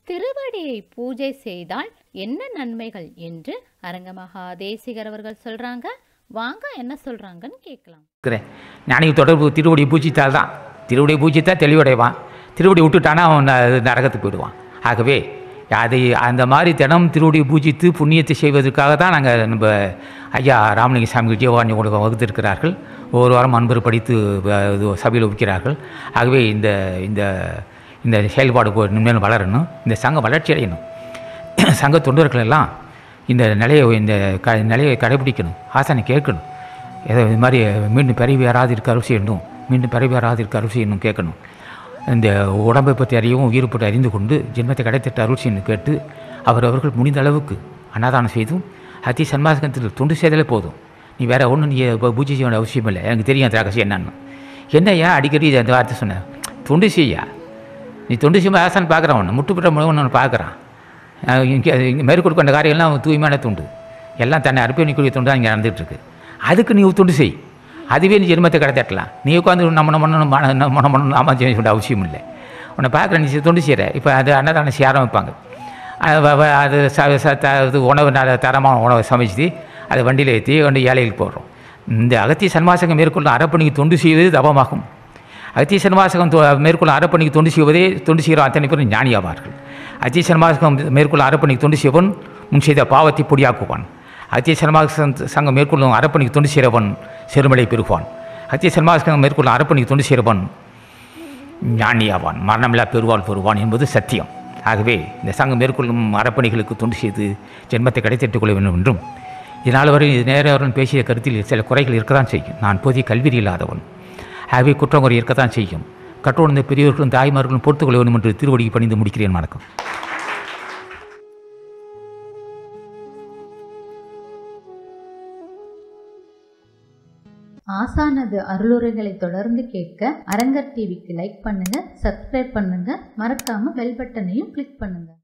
திருவடியை பூஜை செய்தால் என்ன நன்மைகள் என்று அரங்கமகா தேசிகர் அவர்கள் சொல்றாங்க வாங்க என்ன சொல்றாங்கன்னு கேட்கலாம் இருக்கிறேன் ஞானிக்கு தொடர்பு திருவடி பூஜித்தால் தான் திருவடி பூஜித்தா தெளிவடைவான் திருவடி விட்டுட்டானா அவன் ந- நரகத்துக்கு போயிடுவான் ஆகவே அது அந்த மாதிரி தினம் திருவடி பூஜித்து புண்ணியத்தை செய்வதற்காக தான் நாங்கள் நம்ம ஐயா ராமலிங்க சாமி ஜீவாணி உலகம் வகுத்திருக்கிறார்கள் ஒவ்வொரு வாரம் அன்பர் படித்து வ- இது சபையில் ஒப்பிக்கிறார்கள் ஆகவே இந்த இந்த இந்த செயல்பாடு கொ- இனிமேல் வளரணும் இந்த சங்கம் வளர்ச்சி அடையணும் சங்க தொண்டர்கள் எல்லாம் இந்த நிலையை இந்த க நிலையை கடைபிடிக்கணும் ஆசானை கேட்கணும் ஏதோ இது மாதிரி மீண்டும் பிறவி வராது இருக்க அருள் செய்யணும் மீண்டும் பிறவி வராது இருக்க அருள் செய்யணும் கேட்கணும் இந்த உடம்பை பற்றி அறியவும் உயிரை பற்றி அறிந்து கொண்டு ஜென்மத்தை கிடைத்திட்ட அருள் செய்யணும் கேட்டு அவர் அவர்கள் முடிந்த அளவுக்கு அன்னதானம் செய்தும் அத்தி சன்மாசகத்தில் தொண்டு செய்தாலே போதும் நீ வேற ஒன்றும் நீ இப்போ பூஜை செய்ய வேண்டிய அவசியம் இல்லை எனக்கு தெரியும் அந்த ரகசியம் என்னன்னு என்னய்யா அடிக்கடி அந்த வார்த்தை சொன்னேன் தொண்டு செய்யா நீ தொண்டு செய்யும் ஆசான் பார்க்குறான் ஒன்று முட்டுப்பட்ட முழுவன் ஒன்று பார்க்குறான் இங்கே மேற்கொண்டு கொண்ட காரியம்லாம் அவன் தூய்மையான தொண்டு எல்லாம் தன்னை அர்ப்பணிக்கூடிய தொண்டு தான் இங்கே நடந்துகிட்டு இருக்கு அதுக்கு நீ தொண்டு செய் அதுவே நீ ஜென்மத்தை கடத்திடலாம் நீ உட்காந்து நம்ம நம்ம நம்ம நம்ம நம்ம நாம செய்ய வேண்டிய அவசியம் இல்லை உன்னை பார்க்குற நீ தொண்டு செய்கிற இப்போ அது அன்னதானம் செய்ய ஆரம்பிப்பாங்க அது வ- வ- அது ச ச- த- இது உணவு நல்ல தரமான உணவை சமைச்சு அதை வண்டியில் ஏற்றி கொண்டு ஏழைகளுக்கு போடுறோம் இந்த அகத்திய சன்மாசகம் மேற்கொள்ளும் அறப்பணிக்கு தொண்டு செய்வது தபமாகும் அகத்திய சன்மாசகம் தொ- மேற்கொள்ளும் அறப்பணிக்கு தொண்டு செய்வதே தொண்டு செய்கிற அத்தனை பேரும் ஞானி ஆவார்கள் அகத்திய சன்மாசகம் மேற்கொள்ளும் அறப்பணிக்கு தொண்டு செய்வன் முன் செய்த பாவத்தை பொடியாக்குவான் அகத்திய சன்மாசகம் சங்கம் மேற்கொள்ளும் அறப்பணிக்கு தொண்டு செய்கிறவன் செருமலை பெறுவான் அகத்திய சன்மாசகம் மேற்கொள்ளும் அறப்பணிக்கு தொண்டு செய்கிறவன் ஞானியாவான் மரணமில்லா பெறுவாள் பெறுவான் என்பது சத்தியம் ஆகவே இந்த சங்கம் மேற்கொள்ளும் அறப்பணிகளுக்கு தொண்டு செய்து ஜென்மத்தை கிடைத்திட்டுக் கொள்ள வேண்டும் என்றும் இதனால் வரை நேரவரன் பேசிய கருத்தில் சில குறைகள் இருக்கத்தான் செய்யும் நான் போதிய கல்வி இல்லாதவன் ஆகவே குற்றங்குறை இருக்கத்தான் செய்யும் கற்றுணர்ந்த பெரியவர்களும் தாய்மார்களும் பொறுத்துக் கொள்ள வேண்டும் என்று திருவடிக்கு பணிந்து முடிக்கிறேன் வணக்கம் ஆசானது அருளுரைகளை தொடர்ந்து கேட்க அரங்கர் டிவிக்கு லைக் பண்ணுங்க சப்ஸ்கிரைப் பண்ணுங்க மறக்காம பெல் பட்டனையும் கிளிக் பண்ணுங்க